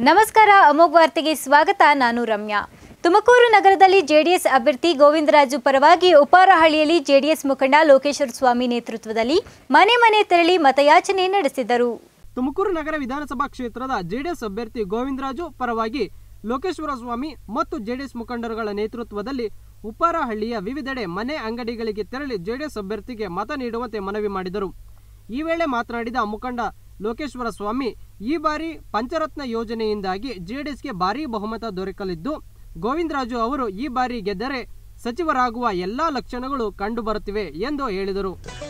ನಮಸ್ಕಾರ ಅಮೋಘ್ ವಾರ್ತೆಗೆ ಸ್ವಾಗತ ನಾನು ರಮ್ಯಾ ತುಮಕೂರು ನಗರದಲ್ಲಿ ಜೆಡಿಎಸ್ ಅಭ್ಯರ್ಥಿ ಗೋವಿಂದರಾಜು ಪರವಾಗಿ ಉಪಾರಹಳ್ಳಿಯಲ್ಲಿ ಜೆಡಿಎಸ್ ಮುಖಂಡ ಲೋಕೇಶ್ವರ ಸ್ವಾಮಿ ನೇತೃತ್ವದಲ್ಲಿ ಮನೆ ಮನೆ ತೆರಳಿ ಮತಯಾಚನೆ ನಡೆಸಿದರು ತುಮಕೂರು ನಗರ ವಿಧಾನಸಭಾ ಕ್ಷೇತ್ರದ ಜೆಡಿಎಸ್ ಅಭ್ಯರ್ಥಿ ಗೋವಿಂದರಾಜು ಪರವಾಗಿ ಲೋಕೇಶ್ವರ ಸ್ವಾಮಿ ಮತ್ತು ಜೆಡಿಎಸ್ ಮುಖಂಡರುಗಳ ನೇತೃತ್ವದಲ್ಲಿ ಉಪ್ಪಾರಹಳ್ಳಿಯ ವಿವಿಧೆಡೆ ಮನೆ ಅಂಗಡಿಗಳಿಗೆ ತೆರಳಿ ಜೆಡಿಎಸ್ ಅಭ್ಯರ್ಥಿಗೆ ಮತ ನೀಡುವಂತೆ ಮನವಿ ಮಾಡಿದರು ಈ ವೇಳೆ ಮಾತನಾಡಿದ ಮುಖಂಡ ಲೋಕೇಶ್ವರ ಸ್ವಾಮಿ ಈ ಬಾರಿ ಪಂಚರತ್ನ ಯೋಜನೆಯಿಂದಾಗಿ ಜೆಡಿಎಸ್ಗೆ ಭಾರೀ ಬಹುಮತ ದೊರಕಲಿದ್ದು ಗೋವಿಂದರಾಜು ಅವರು ಈ ಬಾರಿ ಗೆದ್ದರೆ ಸಚಿವರಾಗುವ ಎಲ್ಲಾ ಲಕ್ಷಣಗಳು ಕಂಡುಬರುತ್ತಿವೆ ಎಂದು ಹೇಳಿದರು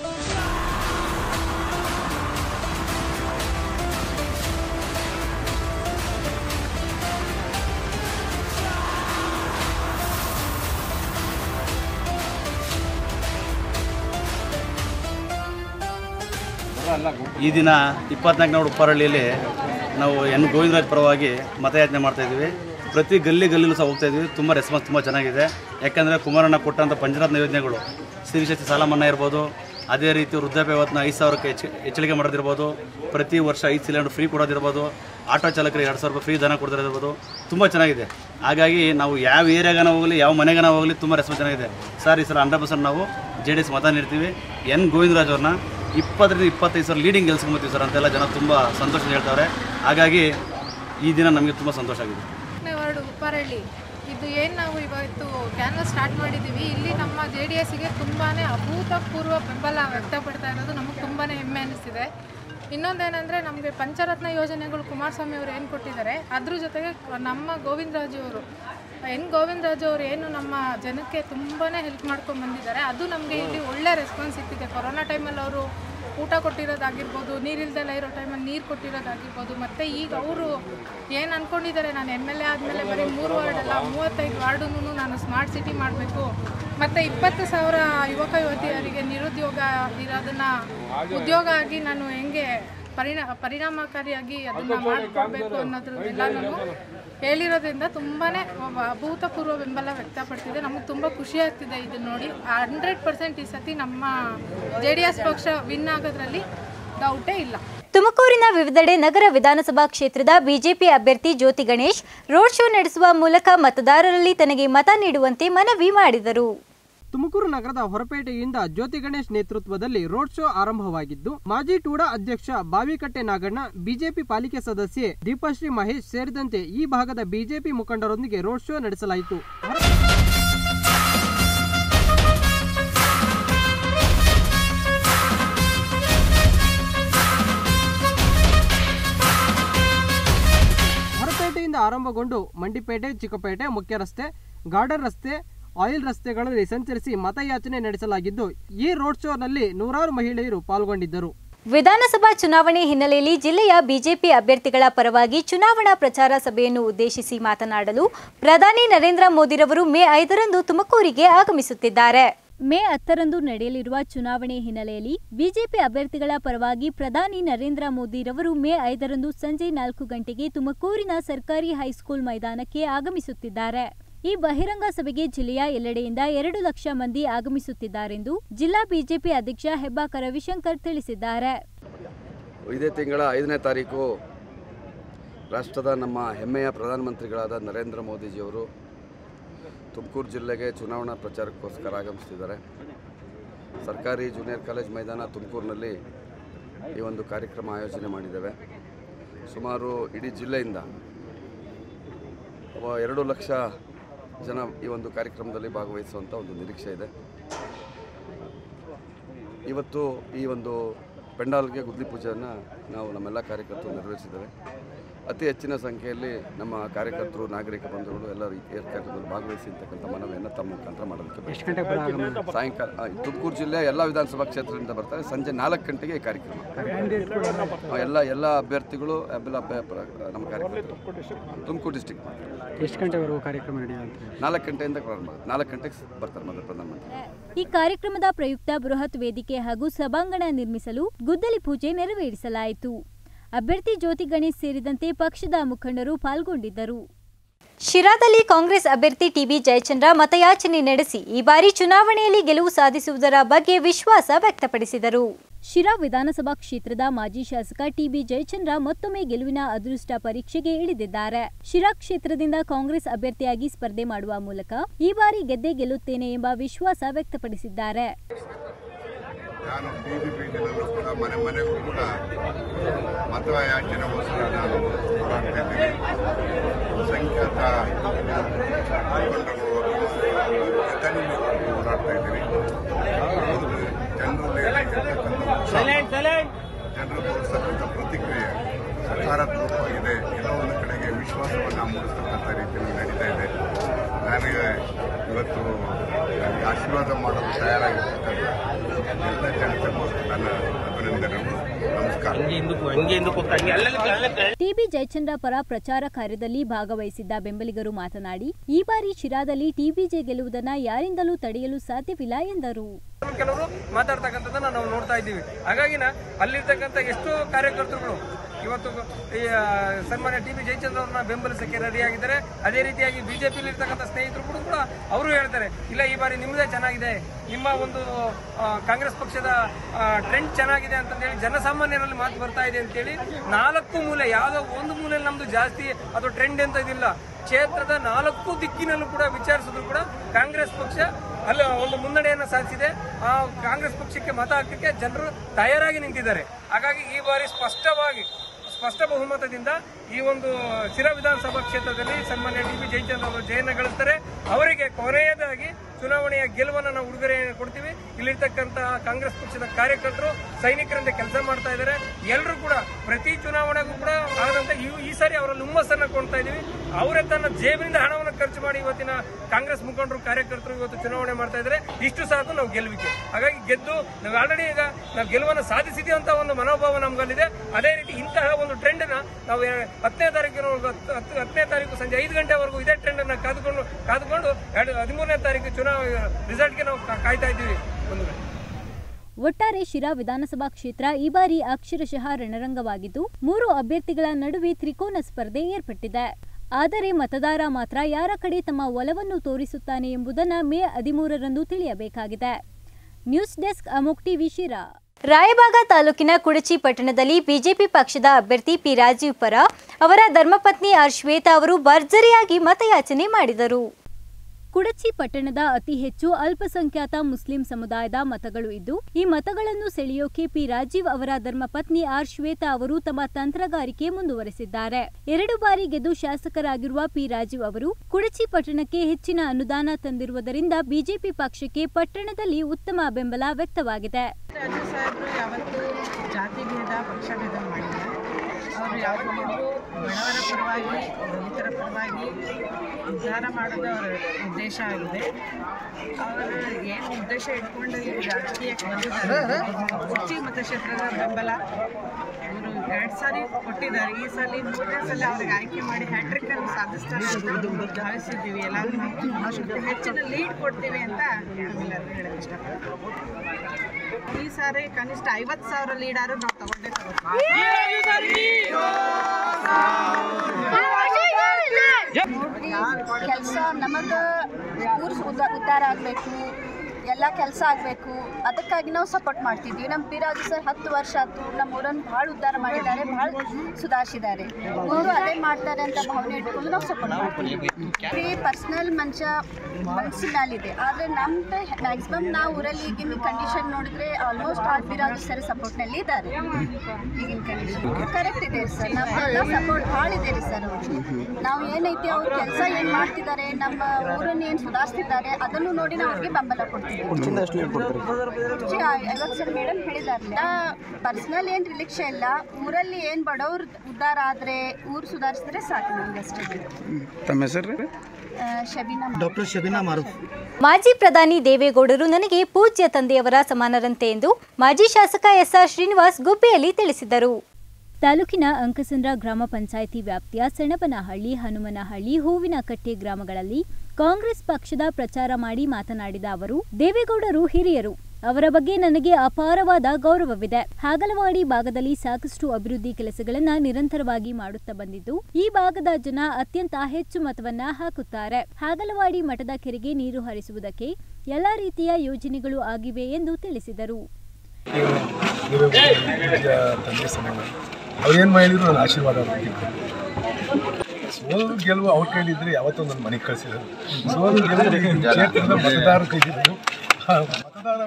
ಈ ದಿನ ಇಪ್ಪತ್ನಾಲ್ಕನೇ ಉಪ್ಪರಹಳ್ಳಿಯಲ್ಲಿ ನಾವು ಎನ್ ಗೋವಿಂದರಾಜ್ ಪರವಾಗಿ ಮತಯಾಚನೆ ಮಾಡ್ತಾ ಇದ್ದೀವಿ ಪ್ರತಿ ಗಲ್ಲಿ ಗಲ್ಲಿಲೂ ಸಹ ಹೋಗ್ತಾ ಇದ್ದೀವಿ ತುಂಬ ರೆಸ್ಪಾನ್ಸ್ ತುಂಬ ಚೆನ್ನಾಗಿದೆ ಯಾಕಂದರೆ ಕುಮಾರಣ್ಣ ಕೊಟ್ಟಂಥ ಪಂಚರತ್ನ ಯೋಜನೆಗಳು ಸ್ತ್ರೀಶಕ್ತಿ ಸಾಲ ಮನ್ನಾ ಇರ್ಬೋದು ಅದೇ ರೀತಿ ವೃದ್ಧಾಪ್ಯ ವೇತನ ಐದು ಸಾವಿರಕ್ಕೆ ಹೆಚ್ಚು ಹೆಚ್ಚಳಿಕೆ ಮಾಡೋದಿರ್ಬೋದು ಪ್ರತಿ ವರ್ಷ ಐದು ಸಿಲಿಂಡರ್ ಫ್ರೀ ಕೊಡೋದಿರ್ಬೋದು ಆಟೋ ಚಾಲಕರಿಗೆ ಎರಡು ಸಾವಿರ ರೂಪಾಯಿ ಫ್ರೀ ದನ ಕೊಡ್ತಿರೋದಿರ್ಬೋದು ತುಂಬ ಚೆನ್ನಾಗಿದೆ ಹಾಗಾಗಿ ನಾವು ಯಾವ ಏರಿಯಾಗನ ಹೋಗಲಿ ಯಾವ ಮನೆಗನ ಹೋಗಲಿ ತುಂಬ ರೆಸ್ಪಾನ್ಸ್ ಚೆನ್ನಾಗಿದೆ ಸರ್ ಈ ಸಲ ಹಂಡ್ರೆಡ್ ಪರ್ಸೆಂಟ್ ನಾವು ಜೆ ಡಿ ಎಸ್ ಮತ ನೀಡ್ತೀವಿ ಎನ್ ಗೋವಿಂದರಾಜ್ ಅವ್ರನ್ನ ಇಪ್ಪತ್ತರಿಂದ ಇಪ್ಪತ್ತೈದು ಸಾವಿರ ಲೀಡಿಂಗ್ ಗೆಲ್ಸ್ಕೊಂಬತ್ತೀವಿ ಸರ್ ಅಂತೆಲ್ಲ ಜನ ತುಂಬ ಸಂತೋಷ ಹೇಳ್ತಾರೆ ಹಾಗಾಗಿ ಈ ದಿನ ನಮಗೆ ತುಂಬ ಸಂತೋಷ ಆಗಿದೆ ಹತ್ತನೇ ವಾರ್ಡ್ ಉಪ್ಪಾರಳ್ಳಿ ಇದು ಏನು ನಾವು ಇವತ್ತು ಕ್ಯಾನ್ವಸ್ ಸ್ಟಾರ್ಟ್ ಮಾಡಿದ್ದೀವಿ ಇಲ್ಲಿ ನಮ್ಮ ಜೆ ಡಿ ಎಸ್ಸಿಗೆ ತುಂಬಾ ಅಭೂತಪೂರ್ವ ಬೆಂಬಲ ವ್ಯಕ್ತಪಡ್ತಾ ಇರೋದು ನಮಗೆ ತುಂಬಾ ಹೆಮ್ಮೆ ಅನಿಸ್ತಿದೆ ಇನ್ನೊಂದೇನೆಂದರೆ ನಮಗೆ ಪಂಚರತ್ನ ಯೋಜನೆಗಳು ಕುಮಾರಸ್ವಾಮಿ ಅವರು ಏನು ಕೊಟ್ಟಿದ್ದಾರೆ ಅದ್ರ ಜೊತೆಗೆ ನಮ್ಮ ಗೋವಿಂದರಾಜು ಅವರು ಎನ್ ಗೋವಿಂದರಾಜು ಅವರು ಏನು ನಮ್ಮ ಜನಕ್ಕೆ ತುಂಬಾ ಹೆಲ್ಪ್ ಮಾಡ್ಕೊಂಡು ಬಂದಿದ್ದಾರೆ ಅದು ನಮಗೆ ಇಲ್ಲಿ ಒಳ್ಳೆ ರೆಸ್ಪಾನ್ಸ್ ಸಿಕ್ಕಿದೆ ಕೊರೋನಾ ಟೈಮಲ್ಲಿ ಅವರು ಊಟ ಕೊಟ್ಟಿರೋದಾಗಿರ್ಬೋದು ನೀರಿಲ್ದೆಲ್ಲ ಇರೋ ಟೈಮಲ್ಲಿ ನೀರು ಕೊಟ್ಟಿರೋದಾಗಿರ್ಬೋದು ಮತ್ತು ಈಗ ಅವರು ಏನು ಅಂದ್ಕೊಂಡಿದ್ದಾರೆ ನಾನು ಎಮ್ ಎಲ್ ಎ ಆದಮೇಲೆ ಬರೀ ಮೂರು ವಾರ್ಡ್ ಅಲ್ಲ ಮೂವತ್ತೈದು ವಾರ್ಡೂ ನಾನು ಸ್ಮಾರ್ಟ್ ಸಿಟಿ ಮಾಡಬೇಕು ಮತ್ತು ಇಪ್ಪತ್ತು ಸಾವಿರ ಯುವಕ ಯುವತಿಯರಿಗೆ ನಿರುದ್ಯೋಗ ಇರೋದನ್ನು ಉದ್ಯೋಗ ಆಗಿ ನಾನು ಹೆಂಗೆ ಪರಿಣಾ ಪರಿಣಾಮಕಾರಿಯಾಗಿ ಅದನ್ನು ಮಾಡಿಕೊಡ್ಬೇಕು ಅನ್ನೋದ್ರದ್ದೆಲ್ಲನೂ ಹೇಳಿರೋದ್ರಿಂದ ತುಂಬಾ ಅಭೂತಪೂರ್ವ ಬೆಂಬಲ ವ್ಯಕ್ತಪಡ್ತಿದೆ ನಮಗೆ ತುಂಬ ಖುಷಿ ಆಗ್ತಿದೆ ಇದನ್ನ ನೋಡಿ ಹಂಡ್ರೆಡ್ ಪರ್ಸೆಂಟ್ ಈ ಸತಿ ನಮ್ಮ ಜೆ ಡಿ ಎಸ್ ಪಕ್ಷ ವಿನ್ ಆಗೋದ್ರಲ್ಲಿ ಡೌಟೇ ಇಲ್ಲ ತುಮಕೂರಿನ ವಿವಿಧೆಡೆ ನಗರ ವಿಧಾನಸಭಾ ಕ್ಷೇತ್ರದ ಬಿಜೆಪಿ ಅಭ್ಯರ್ಥಿ ಜ್ಯೋತಿ ಗಣೇಶ್ ರೋಡ್ ಶೋ ನಡೆಸುವ ಮೂಲಕ ಮತದಾರರಲ್ಲಿ ತನಗೆ ಮತ ನೀಡುವಂತೆ ಮನವಿ ಮಾಡಿದರು ತುಮಕೂರು ನಗರದ ಹೊರಪೇಟೆಯಿಂದ ಜ್ಯೋತಿ ಗಣೇಶ್ ನೇತೃತ್ವದಲ್ಲಿ ರೋಡ್ ಶೋ ಆರಂಭವಾಗಿದ್ದು ಮಾಜಿ ಟೂಡಾ ಅಧ್ಯಕ್ಷ ಬಾವಿಕಟ್ಟೆ ನಾಗಣ್ಣ ಬಿಜೆಪಿ ಪಾಲಿಕೆ ಸದಸ್ಯೆ ದೀಪಶ್ರೀ ಮಹೇಶ್ ಸೇರಿದಂತೆ ಈ ಭಾಗದ ಬಿಜೆಪಿ ಮುಖಂಡರೊಂದಿಗೆ ರೋಡ್ ಶೋ ನಡೆಸಲಾಯಿತು ಹೊರಪೇಟೆಯಿಂದ ಆರಂಭಗೊಂಡು ಮಂಡಿಪೇಟೆ ಚಿಕ್ಕಪೇಟೆ ಮುಖ್ಯ ರಸ್ತೆ ಗಾರ್ಡನ್ ರಸ್ತೆ ಆಯಿಲ್ ರಸ್ತೆಗಳಲ್ಲಿ ಸಂಚರಿಸಿ ಮತಯಾಚನೆ ನಡೆಸಲಾಗಿದ್ದು ಈ ರೋಡ್ ಶೋನಲ್ಲಿ ನೂರಾರು ಮಹಿಳೆಯರು ಪಾಲ್ಗೊಂಡಿದ್ದರು ವಿಧಾನಸಭಾ ಚುನಾವಣೆ ಹಿನ್ನೆಲೆಯಲ್ಲಿ ಜಿಲ್ಲೆಯ ಬಿಜೆಪಿ ಅಭ್ಯರ್ಥಿಗಳ ಪರವಾಗಿ ಚುನಾವಣಾ ಪ್ರಚಾರ ಸಭೆಯನ್ನು ಉದ್ದೇಶಿಸಿ ಮಾತನಾಡಲು ಪ್ರಧಾನಿ ನರೇಂದ್ರ ಮೋದಿರವರು ಮೇ ಐದರಂದು ತುಮಕೂರಿಗೆ ಆಗಮಿಸುತ್ತಿದ್ದಾರೆ ಮೇ ಹತ್ತರಂದು ನಡೆಯಲಿರುವ ಚುನಾವಣೆ ಹಿನ್ನೆಲೆಯಲ್ಲಿ ಬಿಜೆಪಿ ಅಭ್ಯರ್ಥಿಗಳ ಪರವಾಗಿ ಪ್ರಧಾನಿ ನರೇಂದ್ರ ಮೋದಿರವರು ಮೇ ಐದರಂದು ಸಂಜೆ ನಾಲ್ಕು ಗಂಟೆಗೆ ತುಮಕೂರಿನ ಸರ್ಕಾರಿ ಹೈಸ್ಕೂಲ್ ಮೈದಾನಕ್ಕೆ ಆಗಮಿಸುತ್ತಿದ್ದಾರೆ ಈ ಬಹಿರಂಗ ಸಭೆಗೆ ಜಿಲ್ಲೆಯ ಎಲ್ಲೆಡೆಯಿಂದ ಎರಡು ಲಕ್ಷ ಮಂದಿ ಆಗಮಿಸುತ್ತಿದ್ದಾರೆಂದು ಜಿಲ್ಲಾ ಬಿಜೆಪಿ ಅಧ್ಯಕ್ಷ ಹೆಬ್ಬಾಕ ರವಿಶಂಕರ್ ತಿಳಿಸಿದ್ದಾರೆ ಇದೇ ತಿಂಗಳ ಐದನೇ ತಾರೀಕು ರಾಷ್ಟ್ರದ ನಮ್ಮ ಹೆಮ್ಮೆಯ ಪ್ರಧಾನಮಂತ್ರಿಗಳಾದ ನರೇಂದ್ರ ಮೋದಿಜಿಯವರು ತುಮಕೂರು ಜಿಲ್ಲೆಗೆ ಚುನಾವಣಾ ಪ್ರಚಾರಕ್ಕೋಸ್ಕರ ಆಗಮಿಸ್ತಿದ್ದಾರೆ ಸರ್ಕಾರಿ ಜೂನಿಯರ್ ಕಾಲೇಜ್ ಮೈದಾನ ತುಮಕೂರಿನಲ್ಲಿ ಈ ಒಂದು ಕಾರ್ಯಕ್ರಮ ಆಯೋಜನೆ ಮಾಡಿದ್ದೇವೆ ಸುಮಾರು ಇಡೀ ಜಿಲ್ಲೆಯಿಂದ ಒಬ್ಬ ಎರಡು ಲಕ್ಷ ಜನ ಈ ಒಂದು ಕಾರ್ಯಕ್ರಮದಲ್ಲಿ ಭಾಗವಹಿಸುವಂಥ ಒಂದು ನಿರೀಕ್ಷೆ ಇದೆ ಇವತ್ತು ಈ ಒಂದು ಪೆಂಡಾಲ್ಗೆ ಗುದ್ಲಿ ಪೂಜೆಯನ್ನು ನಾವು ನಮ್ಮೆಲ್ಲ ಕಾರ್ಯಕರ್ತರು ನೆರವೇರಿಸಿದ್ದೇವೆ ಅತಿ ಹೆಚ್ಚಿನ ಸಂಖ್ಯೆಯಲ್ಲಿ ನಮ್ಮ ಕಾರ್ಯಕರ್ತರು ನಾಗರಿಕ ಬಂಧುಗಳು ಎಲ್ಲ ರೀತಿಯ ಕಾರ್ಯಕ್ರಮದಲ್ಲಿ ಭಾಗವಹಿಸಿ ಅಂತಕ್ಕಂಥ ಮನವಿಯನ್ನು ತಮ್ಮ ಮುಖಾಂತರ ಮಾಡೋದಕ್ಕೆ ಎಷ್ಟು ಗಂಟೆಗೆ ಸಾಯಂಕಾಲ ಆ, ತುಮಕೂರು ಜಿಲ್ಲೆಯ ಎಲ್ಲ ವಿಧಾನಸಭಾ ಕ್ಷೇತ್ರದಿಂದ ಬರ್ತಾರೆ ಸಂಜೆ ನಾಲ್ಕು ಗಂಟೆಗೆ ಈ ಕಾರ್ಯಕ್ರಮ ಆ, ಎಲ್ಲ ಎಲ್ಲ ಅಭ್ಯರ್ಥಿಗಳು ಎಲ್ಲ ಅಭ್ಯ- ಪ್ರ- ನಮ್ಮ ಕಾರ್ಯಕರ್ತರು ತುಮಕೂರು ಡಿಸ್ಟಿಕ್ ಎಷ್ಟು ಗಂಟೆವರೆಗೂ ಕಾರ್ಯಕ್ರಮ ನಡೆಯುತ್ತೆ ನಾಲ್ಕು ಗಂಟೆಯಿಂದ ಪ್ರಾರಂಭ ಆಗುತ್ತೆ. ನಾಲ್ಕು ಗಂಟೆಗೆ ಬರ್ತಾರೆ ಮೊದಲು ಪ್ರಧಾನಮಂತ್ರಿ ಈ ಕಾರ್ಯಕ್ರಮದ ಪ್ರಯುಕ್ತ ಬೃಹತ್ ವೇದಿಕೆ ಹಾಗೂ ಸಭಾಂಗಣ ನಿರ್ಮಿಸಲು ಗುದ್ದಲಿ ಪೂಜೆ ನೆರವೇರಿಸಲಾಯಿತು ಅಭ್ಯರ್ಥಿ ಜ್ಯೋತಿ ಗಣೇಶ್ ಸೇರಿದಂತೆ ಪಕ್ಷದ ಮುಖಂಡರು ಪಾಲ್ಗೊಂಡಿದ್ದರು ಶಿರಾದಲ್ಲಿ ಕಾಂಗ್ರೆಸ್ ಅಭ್ಯರ್ಥಿ ಟಿಬಿ ಜಯಚಂದ್ರ ಮತಯಾಚನೆ ನಡೆಸಿ ಈ ಬಾರಿ ಚುನಾವಣೆಯಲ್ಲಿ ಗೆಲುವು ಸಾಧಿಸುವುದರ ಬಗ್ಗೆ ವಿಶ್ವಾಸ ವ್ಯಕ್ತಪಡಿಸಿದರು ಶಿರಾ ವಿಧಾನಸಭಾ ಕ್ಷೇತ್ರದ ಮಾಜಿ ಶಾಸಕ ಟಿಬಿ ಜಯಚಂದ್ರ ಮತ್ತೊಮ್ಮೆ ಗೆಲುವಿನ ಅದೃಷ್ಟ ಪರೀಕ್ಷೆಗೆ ಇಳಿದಿದ್ದಾರೆ ಶಿರಾ ಕ್ಷೇತ್ರದಿಂದ ಕಾಂಗ್ರೆಸ್ ಅಭ್ಯರ್ಥಿಯಾಗಿ ಸ್ಪರ್ಧೆ ಮಾಡುವ ಮೂಲಕ ಈ ಬಾರಿ ಗೆದ್ದೇ ಗೆಲ್ಲುತ್ತೇನೆ ಎಂಬ ವಿಶ್ವಾಸ ವ್ಯಕ್ತಪಡಿಸಿದ್ದಾರೆ ನಾನು ಬೀದಿ ಬೀದಿನಲ್ಲೂ ಕೂಡ ಮನೆ ಮನೆಗೂ ಕೂಡ ಮತಯಾಚನೆಗೋಸ್ಕರ ನಾನು ಹೋರಾಡ್ತಾ ಇದ್ದೀನಿ ಸಂಖ್ಯಾತ ಮುಖಂಡರು ಎತ್ತನಿಂದ ಹೋರಾಡ್ತಾ ಇದ್ದೀನಿ ಜನರಲ್ಲಿ ಜನರು ತೋರಿಸ್ತಕ್ಕಂಥ ಪ್ರತಿಕ್ರಿಯೆ ಸಕಾರಾತ್ಮಕವಾಗಿದೆ ಎಲ್ಲೋ ಒಂದು ಕಡೆಗೆ ವಿಶ್ವಾಸವನ್ನು ಮೂಡಿಸ್ತಕ್ಕಂಥ ರೀತಿಯಲ್ಲಿ ನಡೀತಾ ಇದೆ ನನಗೆ ಇವತ್ತು ನನಗೆ ಆಶೀರ್ವಾದ ಮಾಡಲು ತಯಾರಾಗಿರ್ತಕ್ಕಂಥ ಎಲ್ಲ ಜನತೆಗೂ ನನ್ನ ಅಭಿನಂದನೆಗಳು ನಮಸ್ಕಾರ ಟಿಬಿ ಜಯಚಂದ್ರ ಪರ ಪ್ರಚಾರ ಕಾರ್ಯದಲ್ಲಿ ಭಾಗವಹಿಸಿದ್ದ ಬೆಂಬಲಿಗರು ಮಾತನಾಡಿ ಈ ಬಾರಿ ಶಿರಾದಲ್ಲಿ ಟಿಬಿಜೆ ಗೆಲ್ಲುವುದನ್ನ ಯಾರಿಂದಲೂ ತಡೆಯಲು ಸಾಧ್ಯವಿಲ್ಲ ಎಂದರು ಕೆಲವರು ಮಾತಾಡ್ತಕ್ಕಂಥದ್ದನ್ನ ನಾವು ನೋಡ್ತಾ ಇದ್ದೀವಿ ಹಾಗಾಗಿನ ಅಲ್ಲಿರ್ತಕ್ಕಂಥ ಎಷ್ಟೋ ಕಾರ್ಯಕರ್ತರುಗಳು ಇವತ್ತು ಈ ಆ, ಸನ್ಮಾನ್ಯ ಟಿ ಬಿ ಜಯಚಂದ್ರ ಅವ್ರನ್ನ ಬೆಂಬಲಿಸಕ್ಕೆ ರೆಡಿಯಾಗಿದ್ದಾರೆ ಅದೇ ರೀತಿಯಾಗಿ ಬಿಜೆಪಿಯಲ್ಲಿ ಇರ್ತಕ್ಕಂಥ ಸ್ನೇಹಿತರು ಕೂಡ ಕೂಡ ಅವರು ಹೇಳ್ತಾರೆ ಇಲ್ಲ ಈ ಬಾರಿ ನಿಮ್ಮದೇ ಚೆನ್ನಾಗಿದೆ ನಿಮ್ಮ ಒಂದು ಆ, ಕಾಂಗ್ರೆಸ್ ಪಕ್ಷದ ಟ್ರೆಂಡ್ ಚೆನ್ನಾಗಿದೆ ಅಂತಂದೇಳಿ ಜನಸಾಮಾನ್ಯರಲ್ಲಿ ಮಾತು ಬರ್ತಾ ಇದೆ ಅಂತೇಳಿ ನಾಲ್ಕು ಮೂಲೆ ಯಾವುದೋ ಒಂದು ಮೂಲೆಯಲ್ಲಿ ನಮ್ದು ಜಾಸ್ತಿ ಅದು ಟ್ರೆಂಡ್ ಅಂತ ಇದಿಲ್ಲ ಕ್ಷೇತ್ರದ ನಾಲ್ಕು ದಿಕ್ಕಿನಲ್ಲೂ ಕೂಡ ವಿಚಾರಿಸಿದ್ರು ಕೂಡ ಕಾಂಗ್ರೆಸ್ ಪಕ್ಷ ಅಲ್ಲಿ ಒಂದು ಮುನ್ನಡೆಯನ್ನು ಸಾಧಿಸಿದೆ ಆ ಕಾಂಗ್ರೆಸ್ ಪಕ್ಷಕ್ಕೆ ಮತ ಹಾಕಕ್ಕೆ ಜನರು ತಯಾರಾಗಿ ನಿಂತಿದ್ದಾರೆ ಹಾಗಾಗಿ ಈ ಬಾರಿ ಸ್ಪಷ್ಟವಾಗಿ ಸ್ಪಷ್ಟ ಬಹುಮತದಿಂದ ಈ ಒಂದು ಶಿರಾ ವಿಧಾನಸಭಾ ಕ್ಷೇತ್ರದಲ್ಲಿ ಸನ್ಮಾನ್ಯ ಡಿ ಬಿ ಜಯಚಂದ್ರ ಅವರು ಜಯನ ಗಳಿಸ್ತಾರೆ ಅವರಿಗೆ ಕೊನೆಯದಾಗಿ ಚುನಾವಣೆಯ ಗೆಲುವನ್ನು ನಾವು ಉಡುಗೊರೆ ಕೊಡ್ತೀವಿ ಇಲ್ಲಿರ್ತಕ್ಕಂತಹ ಕಾಂಗ್ರೆಸ್ ಪಕ್ಷದ ಕಾರ್ಯಕರ್ತರು ಸೈನಿಕರಿಂದ ಕೆಲಸ ಮಾಡ್ತಾ ಇದ್ದಾರೆ ಎಲ್ಲರೂ ಕೂಡ ಪ್ರತಿ ಚುನಾವಣೆಗೂ ಕೂಡ ಆಗದಂತೆ ಈ- ಈ ಸಾರಿ ಅವರಲ್ಲಿ ಹುಮ್ಮಸ್ಸನ್ನ ಕೊಡ್ತಾ ಇದೀವಿ ಅವರೇ ತನ್ನ ಜೇಬಿನಿಂದ ಹಣವನ್ನು ಖರ್ಚು ಮಾಡಿ ಇವತ್ತಿನ ಕಾಂಗ್ರೆಸ್ ಮುಖಂಡರು ಕಾರ್ಯಕರ್ತರು ಇವತ್ತು ಚುನಾವಣೆ ಮಾಡ್ತಾ ಇದ್ದಾರೆ ಇಷ್ಟು ಸಾಕು ನಾವು ಗೆಲುವಿಕೆ ಹಾಗಾಗಿ ಗೆದ್ದು ನಾವು ಆಲ್ರೆಡಿ ಈಗ ನಾವು ಗೆಲುವನ್ನು ಸಾಧಿಸಿದೀವಿ ಅಂತ ಒಂದು ಮನೋಭಾವ ನಮ್ಗಲ್ಲಿದೆ ಅದೇ ರೀತಿ ಇಂತಹ ಒಂದು ಟ್ರೆಂಡ್ ನಾವು ಹತ್ತನೇ ತಾರೀಕಿನ ಹತ್ತನೇ ತಾರೀಕು ಸಂಜೆ ಐದು ಗಂಟೆವರೆಗೂ ಇದೇ ಟ್ರೆಂಡ್ ಅನ್ನ ಕಾದುಕೊಂಡು ಕಾದುಕೊಂಡು ಎರಡು ಹದಿಮೂರನೇ ತಾರೀಕು ಚುನಾವಣೆ ರಿಸಲ್ಟ್ಗೆ ನಾವು ಕಾ- ಕಾಯ್ತಾ ಇದ್ದೀವಿ ಒಂದು ಒಟ್ಟಾರೆ ಶಿರಾ ವಿಧಾನಸಭಾ ಕ್ಷೇತ್ರ ಈ ಬಾರಿ ಅಕ್ಷರಶಃ ರಣರಂಗವಾಗಿದ್ದು ಮೂರು ಅಭ್ಯರ್ಥಿಗಳ ನಡುವೆ ತ್ರಿಕೋನ ಸ್ಪರ್ಧೆ ಏರ್ಪಟ್ಟಿದೆ ಆದರೆ ಮತದಾರ ಮಾತ್ರ ಯಾರ ಕಡೆ ತಮ್ಮ ಒಲವನ್ನು ತೋರಿಸುತ್ತಾನೆ ಎಂಬುದನ್ನು ಮೇ ಹದಿಮೂರರಂದು ತಿಳಿಯಬೇಕಾಗಿದೆ news desk Amoga TV Sira Raibag ತಾಲೂಕಿನ ಕುಡಚಿ ಪಟ್ಟಣದಲ್ಲಿ ಬಿಜೆಪಿ ಪಕ್ಷದ ಅಭ್ಯರ್ಥಿ ಪಿ ರಾಜೀವ್ ಪರ ಅವರ ಧರ್ಮಪತ್ನಿ ಆರ್ ಶ್ವೇತಾ ಅವರು ಭರ್ಜರಿಯಾಗಿ ಮತಯಾಚನೆ ಮಾಡಿದರು ಕುಡಚಿ ಪಟ್ಟಣದ ಅತಿ ಹೆಚ್ಚು ಅಲ್ಪಸಂಖ್ಯಾತ ಮುಸ್ಲಿಂ ಸಮುದಾಯದ ಮತಗಳು ಇದ್ದು ಈ ಮತಗಳನ್ನು ಸೆಳೆಯೋಕೆ ಪಿ ರಾಜೀವ್ ಅವರ ಧರ್ಮಪತ್ನಿ ಆರ್ ಶ್ವೇತಾ ಅವರು ತಮ್ಮ ತಂತ್ರಗಾರಿಕೆ ಮುಂದುವರೆಸಿದ್ದಾರೆ ಎರಡು ಬಾರಿ ಗೆದ್ದು ಶಾಸಕರಾಗಿರುವ ಪಿ ರಾಜೀವ್ ಅವರು ಕುಡಚಿ ಪಟ್ಟಣಕ್ಕೆ ಹೆಚ್ಚಿನ ಅನುದಾನ ತಂದಿರುವುದರಿಂದ ಬಿಜೆಪಿ ಪಕ್ಷಕ್ಕೆ ಪಟ್ಟಣದಲ್ಲಿ ಉತ್ತಮ ಬೆಂಬಲ ವ್ಯಕ್ತವಾಗಿದೆ ರಾಜು ಸಾಹೇಬರು ಯಾವತ್ತೂ ಜಾತಿ ಭೇದ ಪಕ್ಷ ಭೇದ ಮಾಡಿಲ್ಲ ಅವರು ಯಾವತ್ತಿಗೂ ಬಡವರ ಪರವಾಗಿ ದಲಿತರ ಪರವಾಗಿ ಉದ್ಧಾರ ಮಾಡೋದು ಅವರ ಉದ್ದೇಶ ಆಗಿದೆ ಅವರು ಏನು ಉದ್ದೇಶ ಇಟ್ಕೊಂಡು ಈ ರಾಜಕೀಯಕ್ಕೆ ಬಂದಿದ್ದಾರೆ ಕುರ್ಚಿ ಮತಕ್ಷೇತ್ರದ ಬೆಂಬಲ ಇವರು ಎರಡು ಸಾರಿ ಕೊಟ್ಟಿದ್ದಾರೆ ಈ ಸಲ ಮೂರನೇ ಸಲ ಅವ್ರಿಗೆ ಆಯ್ಕೆ ಮಾಡಿ ಹ್ಯಾಟ್ರಿಕ್ ಅನ್ನು ಸಾಧಿಸ್ತಾರೆ ಅಂತ ಭಾವಿಸಿದ್ದೀವಿ ಎಲ್ಲರೂ ಅಷ್ಟು ಹೆಚ್ಚಿನ ಲೀಡ್ ಕೊಡ್ತೀವಿ ಅಂತ ನಾವೆಲ್ಲರೂ ಹೇಳಕ್ಕೆ ಇಷ್ಟಪಡ್ತೀವಿ ಈ ಸಾರಿ ಕನಿಷ್ಠ ಐವತ್ತು ಸಾವಿರ ಲೀಡಾರು ನಾವು ತಗೊಂಡೇ ತಗೋತೀವಿ ಕೆಲಸ ನಮಗೆ ಊರು ಉದ್ದ- ಉದ್ಧಾರ ಆಗಬೇಕು ಎಲ್ಲ ಕೆಲಸ ಆಗಬೇಕು ಅದಕ್ಕಾಗಿ ನಾವು ಸಪೋರ್ಟ್ ಮಾಡ್ತಿದ್ವಿ ನಮ್ಮ ಪಿರಾಜು ಸರ್ ಹತ್ತು ವರ್ಷ ಆಯ್ತು ನಮ್ಮ ಊರನ್ನು ಭಾಳ ಉದ್ಧಾರ ಮಾಡಿದ್ದಾರೆ ಭಾಳ ಸುಧಾರಿಸಿದ್ದಾರೆ ಮುಂದೆ ಅದೇ ಮಾಡ್ತಾರೆ ಅಂತ ಭಾವನೆ ಇಟ್ಕೊಂಡು ನಾವು ಸಪೋರ್ಟ್ ಮಾಡ್ತೀವಿ ಈ ಪರ್ಸ್ನಲ್ ಮನುಷ್ಯ ಮನಸ್ಸಿನ ಮೇಲಿದೆ ಆದರೆ ನಮ್ದು ಮ್ಯಾಕ್ಸಿಮಮ್ ನಾವು ಊರಲ್ಲಿ ಈಗಿನ ಕಂಡೀಷನ್ ನೋಡಿದ್ರೆ ಆಲ್ಮೋಸ್ಟ್ ಆಲ್ ಪಿರಾಜು ಸರ್ ಸಪೋರ್ಟ್ನಲ್ಲಿ ಇದ್ದಾರೆ ಈಗಿನ ಕಂಡೀಷನ್ ಕರೆಕ್ಟ್ ಇದೆ ಸರ್ ನಮ್ಮೆಲ್ಲ ಸಪೋರ್ಟ್ ಭಾಳ ಇದೆ ರೀ ಸರ್ ಅವರು ನಾವು ಏನೈತಿ ಅವ್ರ ಕೆಲಸ ಏನು ಮಾಡ್ತಿದ್ದಾರೆ ನಮ್ಮ ಊರನ್ನು ಏನು ಸುಧಾರಿಸ್ತಿದ್ದಾರೆ ಅದನ್ನು ನೋಡಿ ನಾವು ಅವ್ರಿಗೆ ಬೆಂಬಲ ಕೊಡ್ತೀವಿ ಕುರ್ಚಿ ಐವತ್ತು ಸರ್ ಮೇಡಮ್ ಹೇಳಿದಾರಲ್ಲ ಪರ್ಸ್ನಲ್ ಏನು ರಿಲಿಕ್ಷೆ ಇಲ್ಲ ಊರಲ್ಲಿ ಏನು ಬಡವ್ರು ಉದ್ಧಾರ ಆದರೆ ಊರು ಸುಧಾರಿಸಿದ್ರೆ ಸಾಕು ನಮ್ಗೆ ಅಷ್ಟೇ ತಮ್ಮ ಹೆಸರು ಆ, ಶಬೀನಾ ಡಾಕ್ಟರ್ ಶಬೀನಾ ಮಾರುಫ್ ಮಾಜಿ ಪ್ರಧಾನಿ ದೇವೇಗೌಡರು ನನಗೆ ಪೂಜ್ಯ ತಂದೆಯವರ ಸಮಾನರಂತೆ ಎಂದು ಮಾಜಿ ಶಾಸಕ ಎಸ್ಆರ್ ಶ್ರೀನಿವಾಸ್ ಗುಬ್ಬಿಯಲ್ಲಿ ತಿಳಿಸಿದರು ತಾಲೂಕಿನ ಅಂಕಸಂದ್ರ ಗ್ರಾಮ ಪಂಚಾಯಿತಿ ವ್ಯಾಪ್ತಿಯ ಸೆಣಬನಹಳ್ಳಿ ಹನುಮನಹಳ್ಳಿ ಹೂವಿನಕಟ್ಟೆ ಗ್ರಾಮಗಳಲ್ಲಿ ಕಾಂಗ್ರೆಸ್ ಪಕ್ಷದ ಪ್ರಚಾರ ಮಾಡಿ ಮಾತನಾಡಿದ ಅವರು ದೇವೇಗೌಡರು ಹಿರಿಯರು ಅವರ ಬಗ್ಗೆ ನನಗೆ ಅಪಾರವಾದ ಗೌರವವಿದೆ ಹಾಗಲವಾಡಿ ಭಾಗದಲ್ಲಿ ಸಾಕಷ್ಟು ಅಭಿವೃದ್ಧಿ ಕೆಲಸಗಳನ್ನ ನಿರಂತರವಾಗಿ ಮಾಡುತ್ತಾ ಬಂದಿದ್ದು ಈ ಭಾಗದ ಜನ ಅತ್ಯಂತ ಹೆಚ್ಚು ಮತವನ್ನ ಹಾಕುತ್ತಾರೆ ಹಾಗಲವಾಡಿ ಮಠದ ಕೆರೆಗೆ ನೀರು ಹರಿಸುವುದಕ್ಕೆ ಎಲ್ಲಾ ರೀತಿಯ ಯೋಜನೆಗಳು ಆಗಿವೆ ಎಂದು ತಿಳಿಸಿದರು ಪೂಜ್ಯ ತಂದೆ ಸಮಾನ ಅವ್ರೇನು ಮಾಡಿದ್ರು ನನ್ನ ಆಶೀರ್ವಾದ ಆಗ್ತಿತ್ತು ಸೋಲು ಗೆಲುವು ಅವ್ರ ಕೈಲಿದ್ರೆ ಯಾವತ್ತೂ ನನ್ನ ಮನೆಗೆ ಕಳಿಸಿದ್ರು ಸೋಲು ಗೆಲುವು ಈ ಕ್ಷೇತ್ರದ ಮತದಾರ ಕೈಲಿದ್ರು ಆ ಮತದಾರ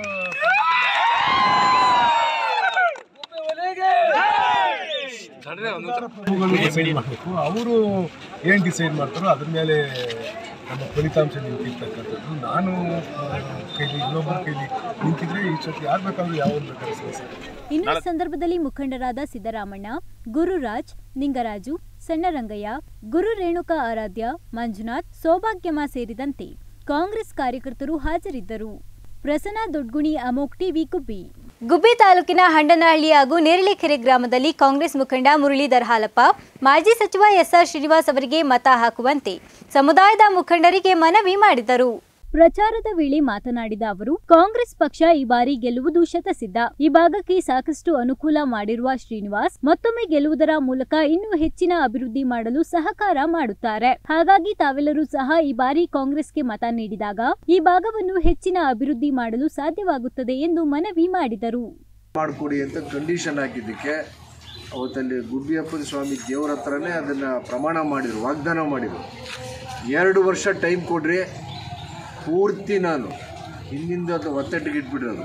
ಡಿಸೈಡ್ ಮಾಡಬೇಕು ಅವರು ಏನು ಡಿಸೈಡ್ ಮಾಡ್ತಾರೋ ಅದ್ರ ಮೇಲೆ ನಮ್ಮ ಫಲಿತಾಂಶ ನಿಂತಿರ್ತಕ್ಕಂಥದ್ದು ನಾನು ಆ, ಕೈಲಿ ಇನ್ನೊಬ್ಬರ ಕೈಲಿ ನಿಂತಿದ್ರೆ ಇಷ್ಟೊತ್ತು ಯಾರು ಬೇಕಾದ್ರೂ ಯಾವ ಬೇಕಾದ್ರೂ ಸರ್ ಇನ್ನು ಈ ಸಂದರ್ಭದಲ್ಲಿ ಮುಖಂಡರಾದ ಸಿದ್ದರಾಮಣ್ಣ ಗುರುರಾಜ್ ನಿಂಗರಾಜು ಸಣ್ಣರಂಗಯ್ಯ ಗುರು ರೇಣುಕಾ ಆರಾಧ್ಯ ಮಂಜುನಾಥ್ ಸೌಭಾಗ್ಯಮ ಸೇರಿದಂತೆ ಕಾಂಗ್ರೆಸ್ ಕಾರ್ಯಕರ್ತರು ಹಾಜರಿದ್ದರು ಪ್ರಸನ್ನ ದೊಡ್ಗುಣಿ ಅಮೋಕ್ ಟಿವಿ ಗುಬ್ಬಿ ಗುಬ್ಬಿ ತಾಲೂಕಿನ ಹಂಡನಹಳ್ಳಿ ಹಾಗೂ ನೇರಳೆಕೆರೆ ಗ್ರಾಮದಲ್ಲಿ ಕಾಂಗ್ರೆಸ್ ಮುಖಂಡ ಮುರಳೀಧರ್ ಹಾಲಪ್ಪ ಮಾಜಿ ಸಚಿವ ಎಸ್ಆರ್ ಶ್ರೀನಿವಾಸ್ ಅವರಿಗೆ ಮತ ಹಾಕುವಂತೆ ಸಮುದಾಯದ ಮುಖಂಡರಿಗೆ ಮನವಿ ಮಾಡಿದರು ಪ್ರಚಾರದ ವೇಳೆ ಮಾತನಾಡಿದ ಅವರು ಕಾಂಗ್ರೆಸ್ ಪಕ್ಷ ಈ ಬಾರಿ ಗೆಲ್ಲುವುದು ಶತಸಿದ್ಧ ಈ ಭಾಗಕ್ಕೆ ಸಾಕಷ್ಟು ಅನುಕೂಲ ಮಾಡಿರುವ ಶ್ರೀನಿವಾಸ್ ಮತ್ತೊಮ್ಮೆ ಗೆಲ್ಲುವುದರ ಮೂಲಕ ಇನ್ನೂ ಹೆಚ್ಚಿನ ಅಭಿವೃದ್ಧಿ ಮಾಡಲು ಸಹಕಾರ ಮಾಡುತ್ತಾರೆ ಹಾಗಾಗಿ ತಾವೆಲ್ಲರೂ ಸಹ ಈ ಬಾರಿ ಕಾಂಗ್ರೆಸ್ಗೆ ಮತ ನೀಡಿದಾಗ ಈ ಭಾಗವನ್ನು ಹೆಚ್ಚಿನ ಅಭಿವೃದ್ಧಿ ಮಾಡಲು ಸಾಧ್ಯವಾಗುತ್ತದೆ ಎಂದು ಮನವಿ ಮಾಡಿದರು ಮಾಡಿಕೊಡಿ ಅಂತ ಕಂಡೀಷನ್ ಹಾಕಿದ್ದಕ್ಕೆ ಅವತ್ತಲ್ಲಿ ಗುಬ್ಬಿಯಪ್ಪನ ಸ್ವಾಮಿ ದೇವ್ರ ಹತ್ರನೇ ಅದನ್ನು ಪ್ರಮಾಣ ಮಾಡಿದರು ವಾಗ್ದಾನ ಮಾಡಿದರು ಎರಡು ವರ್ಷ ಟೈಮ್ ಕೊಡ್ರಿ ಪೂರ್ತಿ ನಾನು ಹಿಂದಿಂದ ಅದು ಒತ್ತಟ್ಟಿಗೆ ಇಟ್ಬಿಟ್ಟಿರೋದು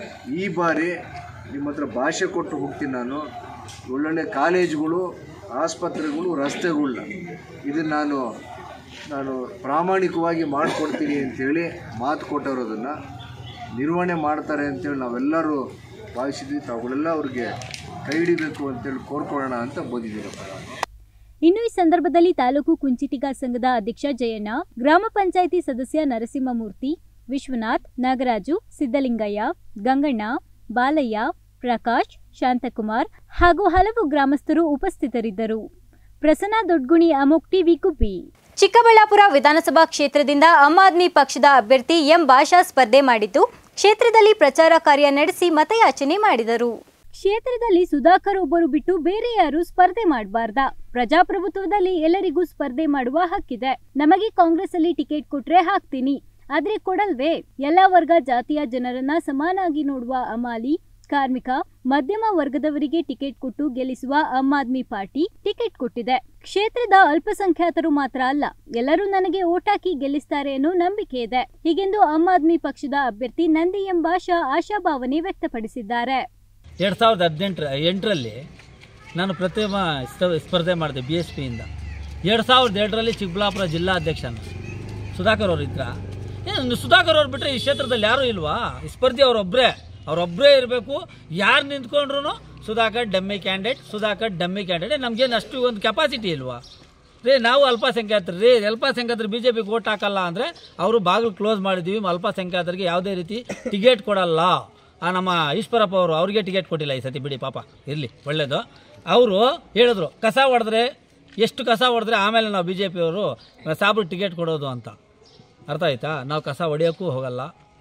ಈ ಬಾರಿ ನಿಮ್ಮ ಹತ್ರ ಭಾಷೆ ಕೊಟ್ಟು ಹೋಗ್ತೀನಿ ನಾನು ಒಳ್ಳೊಳ್ಳೆ ಕಾಲೇಜುಗಳು ಆಸ್ಪತ್ರೆಗಳು ರಸ್ತೆಗಳನ್ನ ಇದನ್ನು ನಾನು ನಾನು ಪ್ರಾಮಾಣಿಕವಾಗಿ ಮಾಡಿಕೊಡ್ತೀನಿ ಅಂಥೇಳಿ ಮಾತು ಕೊಟ್ಟಿರೋದನ್ನು ನಿರ್ವಹಣೆ ಮಾಡ್ತಾರೆ ಅಂತೇಳಿ ನಾವೆಲ್ಲರೂ ಭಾವಿಸಿದ್ವಿ ತಾವುಗಳೆಲ್ಲ ಅವ್ರಿಗೆ ಕೈ ಹಿಡಿಬೇಕು ಅಂತೇಳಿ ಕೋರ್ಕೊಳ್ಳೋಣ ಅಂತ ಬಂದಿದ್ದೀರಪ್ಪ ಇನ್ನು ಈ ಸಂದರ್ಭದಲ್ಲಿ ತಾಲೂಕು ಕುಂಚಿಟಿಗ ಸಂಘದ ಅಧ್ಯಕ್ಷ ಜಯಣ್ಣ ಗ್ರಾಮ ಪಂಚಾಯಿತಿ ಸದಸ್ಯ ನರಸಿಂಹಮೂರ್ತಿ ವಿಶ್ವನಾಥ್ ನಾಗರಾಜು ಸಿದ್ದಲಿಂಗಯ್ಯ ಗಂಗಣ್ಣ ಬಾಲಯ್ಯ ಪ್ರಕಾಶ್ ಶಾಂತಕುಮಾರ್ ಹಾಗೂ ಹಲವು ಗ್ರಾಮಸ್ಥರು ಉಪಸ್ಥಿತರಿದ್ದರು ಪ್ರಸನ್ನ ದೊಡ್ಗುಣಿ ಅಮೋಕ್ ಟಿವಿ ಗುಬ್ಬಿ ಚಿಕ್ಕಬಳ್ಳಾಪುರ ವಿಧಾನಸಭಾ ಕ್ಷೇತ್ರದಿಂದ ಆಮ್ ಆದ್ಮಿ ಪಕ್ಷದ ಅಭ್ಯರ್ಥಿ ಎಂ ಭಾಷಾ ಸ್ಪರ್ಧೆ ಮಾಡಿದ್ದು ಕ್ಷೇತ್ರದಲ್ಲಿ ಪ್ರಚಾರ ಕಾರ್ಯ ನಡೆಸಿ ಮತಯಾಚನೆ ಮಾಡಿದರು ಕ್ಷೇತ್ರದಲ್ಲಿ ಸುಧಾಕರ್ ಒಬ್ಬರು ಬಿಟ್ಟು ಬೇರೆ ಯಾರು ಸ್ಪರ್ಧೆ ಮಾಡಬಾರ್ದ ಪ್ರಜಾಪ್ರಭುತ್ವದಲ್ಲಿ ಎಲ್ಲರಿಗೂ ಸ್ಪರ್ಧೆ ಮಾಡುವ ಹಕ್ಕಿದೆ ನಮಗೆ ಕಾಂಗ್ರೆಸ್ ಅಲ್ಲಿ ಟಿಕೆಟ್ ಕೊಟ್ರೆ ಹಾಕ್ತೀನಿ ಆದ್ರೆ ಕೊಡಲ್ವೇ ಎಲ್ಲಾ ವರ್ಗ ಜಾತಿಯ ಜನರನ್ನ ಸಮಾನಾಗಿ ನೋಡುವ ಅಮಾಲಿ ಕಾರ್ಮಿಕ ಮಧ್ಯಮ ವರ್ಗದವರಿಗೆ ಟಿಕೆಟ್ ಕೊಟ್ಟು ಗೆಲ್ಲಿಸುವ ಆಮ್ ಆದ್ಮಿ ಪಾರ್ಟಿ ಟಿಕೆಟ್ ಕೊಟ್ಟಿದೆ ಕ್ಷೇತ್ರದ ಅಲ್ಪಸಂಖ್ಯಾತರು ಮಾತ್ರ ಅಲ್ಲ ಎಲ್ಲರೂ ನನಗೆ ಓಟ್ ಹಾಕಿ ಗೆಲ್ಲಿಸ್ತಾರೆ ಅನ್ನೋ ನಂಬಿಕೆ ಇದೆ ಹೀಗೆಂದು ಆಮ್ ಆದ್ಮಿ ಪಕ್ಷದ ಅಭ್ಯರ್ಥಿ ನಂದಿ ಎಂ ಭಾಷಾ ಆಶಾಭಾವನೆ ವ್ಯಕ್ತಪಡಿಸಿದ್ದಾರೆ ಎರಡು ಸಾವಿರದ ಹದಿನೆಂಟರ ಎಂಟರಲ್ಲಿ ನಾನು ಪ್ರಥಮ ಸ್ಪ- ಸ್ಪರ್ಧೆ ಮಾಡಿದೆ ಬಿ ಎಸ್ ಪಿಯಿಂದ ಎರಡು ಸಾವಿರದ ಎರಡರಲ್ಲಿ ಚಿಕ್ಕಬಳ್ಳಾಪುರ ಜಿಲ್ಲಾ ಅಧ್ಯಕ್ಷನು ಸುಧಾಕರ್ ಅವರು ಇದ್ರ ಏನು ಸುಧಾಕರ್ ಅವ್ರು ಬಿಟ್ಟರೆ ಈ ಕ್ಷೇತ್ರದಲ್ಲಿ ಯಾರೂ ಇಲ್ವಾ ಈ ಸ್ಪರ್ಧಿ ಅವರೊಬ್ಬರೇ ಅವರೊಬ್ಬರೇ ಇರಬೇಕು ಯಾರು ನಿಂತ್ಕೊಂಡ್ರು Sudhakar dummy candidate Sudhakar dummy candidate ನಮಗೇನು ಅಷ್ಟು ಒಂದು ಕೆಪಾಸಿಟಿ ಇಲ್ವಾ ರೀ ನಾವು ಅಲ್ಪಸಂಖ್ಯಾತರು ರೀ ಅಲ್ಪಸಂಖ್ಯಾತರು ಬಿ ಜೆ ಪಿಗೆ ಓಟ್ ಹಾಕಲ್ಲ ಅಂದರೆ ಅವರು ಬಾಗಿಲು ಕ್ಲೋಸ್ ಮಾಡಿದ್ದೀವಿ ಅಲ್ಪಸಂಖ್ಯಾತರಿಗೆ ಯಾವುದೇ ರೀತಿ ಟಿಕೆಟ್ ಕೊಡಲ್ಲ ಆ ನಮ್ಮ ಈಶ್ವರಪ್ಪ ಅವರು ಅವ್ರಿಗೆ ಟಿಕೆಟ್ ಕೊಟ್ಟಿಲ್ಲ ಈ ಸತಿ ಬಿಡಿ ಪಾಪ ಇರಲಿ ಒಳ್ಳೇದು ಅವರು ಹೇಳಿದ್ರು ಕಸ ಹೊಡೆದ್ರೆ ಎಷ್ಟು ಕಸ ಹೊಡೆದ್ರೆ ಆಮೇಲೆ ನಾವು ಬಿ ಜೆ ಪಿಯವರು ಸಾಬ್ರಿಗೆ ಟಿಕೆಟ್ ಕೊಡೋದು ಅಂತ ಅರ್ಥ ಆಯ್ತಾ ನಾವು ಕಸ ಹೊಡೆಯೋಕ್ಕೂ ಹೋಗಲ್ಲ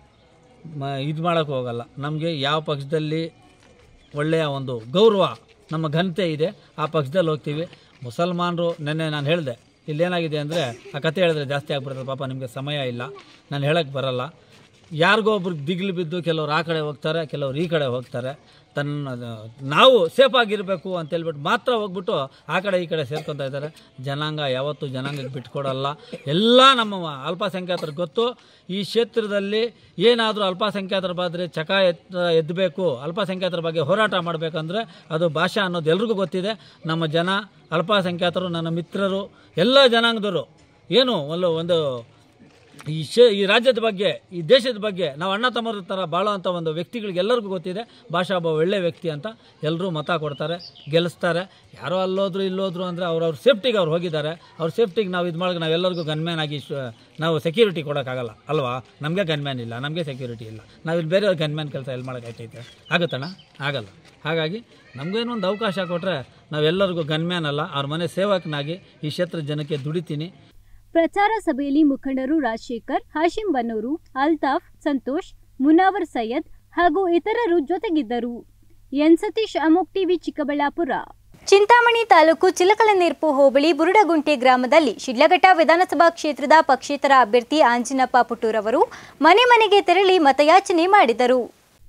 ಮ ಇದು ಮಾಡೋಕ್ಕೂ ಹೋಗಲ್ಲ ನಮಗೆ ಯಾವ ಪಕ್ಷದಲ್ಲಿ ಒಳ್ಳೆಯ ಒಂದು ಗೌರವ ನಮ್ಮ ಘನತೆ ಇದೆ ಆ ಪಕ್ಷದಲ್ಲಿ ಹೋಗ್ತೀವಿ ಮುಸಲ್ಮಾನರು ನೆನ್ನೆ ನಾನು ಹೇಳಿದೆ ಇಲ್ಲೇನಾಗಿದೆ ಅಂದರೆ ಆ ಕತೆ ಹೇಳಿದ್ರೆ ಜಾಸ್ತಿ ಆಗ್ಬಿಡುತ್ತೆ ಪಾಪ ನಿಮಗೆ ಸಮಯ ಇಲ್ಲ ನಾನು ಹೇಳಕ್ಕೆ ಬರಲ್ಲ ಯಾರಿಗೋ ಒಬ್ರಿಗೆ ದಿಗ್ಲು ಬಿದ್ದು ಕೆಲವ್ರು ಆ ಕಡೆ ಹೋಗ್ತಾರೆ ಕೆಲವ್ರು ಈ ಕಡೆ ಹೋಗ್ತಾರೆ ತನ್ನ ನಾವು ಸೇಫ್ ಆಗಿರಬೇಕು ಅಂತ ಹೇಳ್ಬಿಟ್ಟು ಮಾತ್ರ ಹೋಗ್ಬಿಟ್ಟು ಆ ಕಡೆ ಈ ಕಡೆ ಸೇರ್ಕೊತಾ ಇದ್ದಾರೆ ಜನಾಂಗ ಯಾವತ್ತೂ ಜನಾಂಗಕ್ಕೆ ಬಿಟ್ಕೊಡಲ್ಲ ಎಲ್ಲ ನಮ್ಮ ಅಲ್ಪಸಂಖ್ಯಾತರಿಗೆ ಗೊತ್ತು ಈ ಕ್ಷೇತ್ರದಲ್ಲಿ ಏನಾದರೂ ಅಲ್ಪಸಂಖ್ಯಾತರ ಬಾದ್ರೆ ಚಕ ಎತ್ತ ಎದ್ದಬೇಕು ಅಲ್ಪಸಂಖ್ಯಾತರ ಬಗ್ಗೆ ಹೋರಾಟ ಮಾಡಬೇಕಂದ್ರೆ ಅದು ಭಾಷಾ ಅನ್ನೋದು ಎಲ್ರಿಗೂ ಗೊತ್ತಿದೆ ನಮ್ಮ ಜನ ಅಲ್ಪಸಂಖ್ಯಾತರು ನನ್ನ ಮಿತ್ರರು ಎಲ್ಲ ಜನಾಂಗದವರು ಏನು ಒಂದು ಒಂದು ಈ ಶೇ ಈ ರಾಜ್ಯದ ಬಗ್ಗೆ ಈ ದೇಶದ ಬಗ್ಗೆ ನಾವು ಅಣ್ಣ ತಮ್ಮರ ಥರ ಬಾಳೋವಂಥ ಒಂದು ವ್ಯಕ್ತಿಗಳಿಗೆ ಎಲ್ಲರಿಗೂ ಗೊತ್ತಿದೆ ಭಾಷಾ ಒಬ್ಬ ಒಳ್ಳೆ ವ್ಯಕ್ತಿ ಅಂತ ಎಲ್ಲರೂ ಮತ ಕೊಡ್ತಾರೆ ಗೆಲ್ಲಿಸ್ತಾರೆ ಯಾರೋ ಅಲ್ಲೋದ್ರು ಇಲ್ಲೋದ್ರು ಅಂದರೆ ಅವ್ರವ್ರ ಸೇಫ್ಟಿಗೆ ಅವ್ರು ಹೋಗಿದ್ದಾರೆ ಅವ್ರ ಸೇಫ್ಟಿಗೆ ನಾವು ಇದು ಮಾಡೋಕೆ ನಾವೆಲ್ಲರಿಗೂ ಗನ್ಮ್ಯಾನ್ ಆಗಿ ಶ- ನಾವು ಸೆಕ್ಯೂರಿಟಿ ಕೊಡೋಕ್ಕಾಗಲ್ಲ ಅಲ್ವಾ ನಮಗೆ ಗನ್ಮ್ಯಾನ್ ಇಲ್ಲ ನಮಗೆ ಸೆಕ್ಯೂರಿಟಿ ಇಲ್ಲ ನಾವು ಇಲ್ಲಿ ಬೇರೆಯವ್ರ ಗನ್ಮ್ಯಾನ್ ಕೆಲಸ ಎಲ್ಲಿ ಮಾಡೋಕ್ಕಾಗ್ತೈತೆ ಆಗುತ್ತಣ್ಣ ಆಗಲ್ಲ ಹಾಗಾಗಿ ನಮಗೇನೋ ಒಂದು ಅವಕಾಶ ಕೊಟ್ಟರೆ ನಾವೆಲ್ಲರಿಗೂ ಗನ್ಮ್ಯಾನ್ ಅಲ್ಲ ಅವ್ರ ಮನೆ ಸೇವಕನಾಗಿ ಈ ಕ್ಷೇತ್ರದ ಜನಕ್ಕೆ ದುಡಿತೀನಿ ಪ್ರಚಾರ ಸಭೆಯಲ್ಲಿ ಮುಖಂಡರು ರಾಜಶೇಖರ್ ಹಾಶಿಂ ಬನ್ನೂರು ಅಲ್ತಾಫ್ ಸಂತೋಷ್ ಮುನಾವರ್ ಸೈಯದ್ ಹಾಗೂ ಇತರರು ಜೊತೆಗಿದ್ದರು ಎನ್ ಸತೀಶ್ ಅಮೋಕ್ ಟಿವಿ ಚಿಕ್ಕಬಳ್ಳಾಪುರ ಚಿಂತಾಮಣಿ ತಾಲೂಕು ಚಿಲಕಲನೇರ್ಪು ಹೋಬಳಿ ಬುರುಡಗುಂಟೆ ಗ್ರಾಮದಲ್ಲಿ ಶಿಡ್ಲಘಟ್ಟ ವಿಧಾನಸಭಾ ಕ್ಷೇತ್ರದ ಪಕ್ಷೇತರ ಅಭ್ಯರ್ಥಿ ಆಂಜಿನಪ್ಪ ಪುಟ್ಟೂರವರು ಮನೆ ಮನೆಗೆ ತೆರಳಿ ಮತಯಾಚನೆ ಮಾಡಿದರು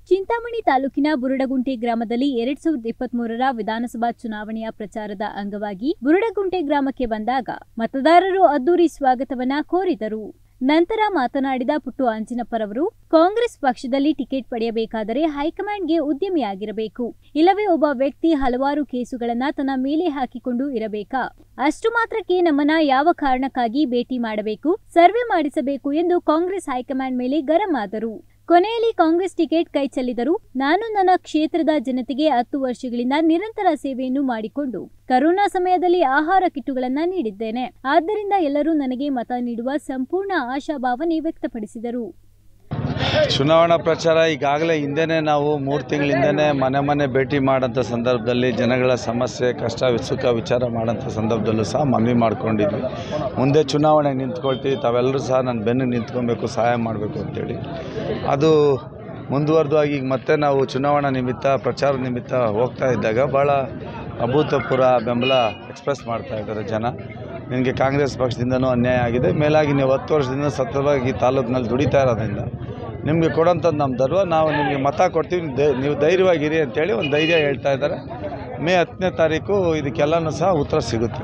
ಚಿಂತಾಮಣಿ ತಾಲೂಕಿನ ಬುರುಡಗುಂಟೆ ಗ್ರಾಮದಲ್ಲಿ ಎರಡ್ ಸಾವಿರದ ಇಪ್ಪತ್ಮೂರರ ವಿಧಾನಸಭಾ ಚುನಾವಣೆಯ ಪ್ರಚಾರದ ಅಂಗವಾಗಿ ಬುರುಡಗುಂಟೆ ಗ್ರಾಮಕ್ಕೆ ಬಂದಾಗ ಮತದಾರರು ಅದ್ದೂರಿ ಸ್ವಾಗತವನ್ನ ಕೋರಿದರು ನಂತರ ಮಾತನಾಡಿದ ಪುಟ್ಟು ಆಂಜಿನಪ್ಪರವರು ಕಾಂಗ್ರೆಸ್ ಪಕ್ಷದಲ್ಲಿ ಟಿಕೆಟ್ ಪಡೆಯಬೇಕಾದರೆ ಹೈಕಮಾಂಡ್ಗೆ ಉದ್ಯಮಿಯಾಗಿರಬೇಕು ಇಲ್ಲವೇ ಒಬ್ಬ ವ್ಯಕ್ತಿ ಹಲವಾರು ಕೇಸುಗಳನ್ನ ತನ್ನ ಮೇಲೆ ಹಾಕಿಕೊಂಡು ಇರಬೇಕಾ ಅಷ್ಟು ಮಾತ್ರಕ್ಕೆ ನಮ್ಮನ್ನ ಯಾವ ಕಾರಣಕ್ಕಾಗಿ ಭೇಟಿ ಮಾಡಬೇಕು ಸರ್ವೆ ಮಾಡಿಸಬೇಕು ಎಂದು ಕಾಂಗ್ರೆಸ್ ಹೈಕಮಾಂಡ್ ಮೇಲೆ ಗರಂ ಆದರು ಕೊನೆಯಲ್ಲಿ ಕಾಂಗ್ರೆಸ್ ಟಿಕೆಟ್ ಕೈ ಚೆಲ್ಲಿದರು ನಾನು ನನ್ನ ಕ್ಷೇತ್ರದ ಜನತೆಗೆ ಹತ್ತು ವರ್ಷಗಳಿಂದ ನಿರಂತರ ಸೇವೆಯನ್ನು ಮಾಡಿಕೊಂಡು ಕರೋನಾ ಸಮಯದಲ್ಲಿ ಆಹಾರ ಕಿಟ್ಟುಗಳನ್ನ ನೀಡಿದ್ದೇನೆ ಆದ್ದರಿಂದ ಎಲ್ಲರೂ ನನಗೆ ಮತ ನೀಡುವ ಸಂಪೂರ್ಣ ಆಶಾಭಾವನೆ ವ್ಯಕ್ತಪಡಿಸಿದರು ಚುನಾವಣಾ ಪ್ರಚಾರ ಈಗಾಗಲೇ ಹಿಂದೆನೇ ನಾವು ಮೂರು ತಿಂಗಳಿಂದನೇ ಮನೆ ಮನೆ ಭೇಟಿ ಮಾಡೋಂಥ ಸಂದರ್ಭದಲ್ಲಿ ಜನಗಳ ಸಮಸ್ಯೆ ಕಷ್ಟ ಸುಖ ವಿಚಾರ ಮಾಡೋಂಥ ಸಂದರ್ಭದಲ್ಲೂ ಸಹ ಮನವಿ ಮಾಡ್ಕೊಂಡಿದ್ವಿ ಮುಂದೆ ಚುನಾವಣೆ ನಿಂತ್ಕೊಳ್ತೀವಿ ತಾವೆಲ್ಲರೂ ಸಹ ನನ್ನ ಬೆನ್ನು ನಿಂತ್ಕೊಬೇಕು ಸಹಾಯ ಮಾಡಬೇಕು ಅಂತೇಳಿ ಅದು ಮುಂದುವರೆದಾಗಿ ಈಗ ಮತ್ತೆ ನಾವು ಚುನಾವಣಾ ನಿಮಿತ್ತ ಪ್ರಚಾರ ನಿಮಿತ್ತ ಹೋಗ್ತಾ ಇದ್ದಾಗ ಭಾಳ ಅಭೂತಪೂರ್ವ ಬೆಂಬಲ ಎಕ್ಸ್ಪ್ರೆಸ್ ಮಾಡ್ತಾ ಇದ್ದಾರೆ ಜನ ನಿನಗೆ ಕಾಂಗ್ರೆಸ್ ಪಕ್ಷದಿಂದನೂ ಅನ್ಯಾಯ ಆಗಿದೆ ಮೇಲಾಗಿ ನೀವು ಹತ್ತು ವರ್ಷದಿಂದ ಸತತವಾಗಿ ತಾಲೂಕಿನಲ್ಲಿ ದುಡಿತಾ ಇರೋದ್ರಿಂದ ನಿಮಗೆ ಕೊಡೋಂಥದ್ದು ನಮ್ಮ ಧರ್ಮ ನಾವು ನಿಮಗೆ ಮತ ಕೊಡ್ತೀವಿ ನೀವು ಧೈ- ನೀವು ಧೈರ್ಯವಾಗಿರಿ ಅಂತೇಳಿ ಒಂದು ಧೈರ್ಯ ಹೇಳ್ತಾ ಇದ್ದಾರೆ ಮೇ ಹತ್ತನೇ ತಾರೀಕು ಇದಕ್ಕೆಲ್ಲನೂ ಸಹ ಉತ್ತರ ಸಿಗುತ್ತೆ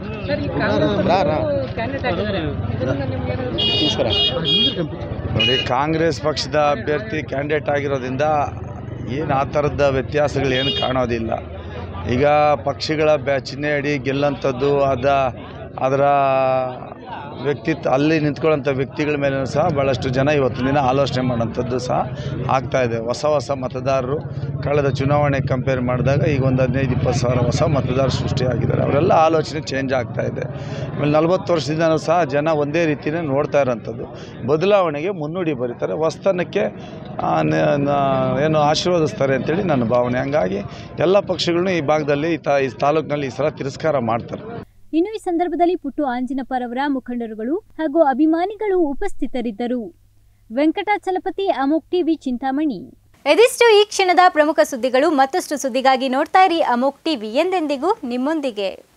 ನೋಡಿ ಕಾಂಗ್ರೆಸ್ ಪಕ್ಷದ ಅಭ್ಯರ್ಥಿ ಕ್ಯಾಂಡಿಡೇಟ್ ಆಗಿರೋದ್ರಿಂದ ಏನು ಆ ಥರದ ವ್ಯತ್ಯಾಸಗಳು ಏನು ಕಾಣೋದಿಲ್ಲ ಈಗ ಪಕ್ಷಗಳ ಬ್ಯಾ ಚಿಹ್ನೆ ಅಡಿ ಗೆಲ್ಲಂಥದ್ದು ಅದ ಅದರ ವ್ಯಕ್ತಿತ್ವ ಅಲ್ಲಿ ನಿಂತ್ಕೊಳ್ಳೋಂಥ ವ್ಯಕ್ತಿಗಳ ಮೇಲೆ ಸಹ ಭಾಳಷ್ಟು ಜನ ಇವತ್ತಿನ ದಿನ ಆಲೋಚನೆ ಮಾಡೋಂಥದ್ದು ಸಹ ಆಗ್ತಾ ಇದೆ ಹೊಸ ಹೊಸ ಮತದಾರರು ಕಳೆದ ಚುನಾವಣೆ ಕಂಪೇರ್ ಮಾಡಿದಾಗ ಈಗ ಒಂದು ಹದಿನೈದು ಇಪ್ಪತ್ತು ಸಾವಿರ ಹೊಸ ಮತದಾರರು ಸೃಷ್ಟಿಯಾಗಿದ್ದಾರೆ ಅವರೆಲ್ಲ ಆಲೋಚನೆ ಚೇಂಜ್ ಆಗ್ತಾ ಇದೆ ಆಮೇಲೆ ನಲ್ವತ್ತು ವರ್ಷದಿಂದನೂ ಸಹ ಜನ ಒಂದೇ ರೀತಿಯೇ ನೋಡ್ತಾ ಇರೋಂಥದ್ದು ಬದಲಾವಣೆಗೆ ಮುನ್ನುಡಿ ಬರೀತಾರೆ ಹೊಸ್ತನಕ್ಕೆ ಆ, ನ- ನ- ಏನು ಆಶೀರ್ವದಿಸ್ತಾರೆ ಅಂತೇಳಿ ನನ್ನ ಭಾವನೆ ಹಂಗಾಗಿ ಎಲ್ಲ ಪಕ್ಷಗಳನ್ನೂ ಈ ಭಾಗದಲ್ಲಿ ಈ ತಾ ಈ ತಾಲೂಕಿನಲ್ಲಿ ಈ ಸಲ ತಿರಸ್ಕಾರ ಮಾಡ್ತಾರೆ ಇನ್ನು ಈ ಸಂದರ್ಭದಲ್ಲಿ ಪುಟ್ಟು ಆಂಜಿನಪ್ಪರವರ ಮುಖಂಡರುಗಳು ಹಾಗೂ ಅಭಿಮಾನಿಗಳು ಉಪಸ್ಥಿತರಿದ್ದರು ವೆಂಕಟಾಚಲಪತಿ ಅಮೋಕ್ ಟಿವಿ ಚಿಂತಾಮಣಿ ಇದಿಷ್ಟು ಈ ಕ್ಷಣದ ಪ್ರಮುಖ ಸುದ್ದಿಗಳು ಮತ್ತಷ್ಟು ಸುದ್ದಿಗಾಗಿ ನೋಡ್ತಾ ಇರಿ ಅಮೋಕ್ ಟಿವಿ ಎಂದೆಂದಿಗೂ ನಿಮ್ಮೊಂದಿಗೆ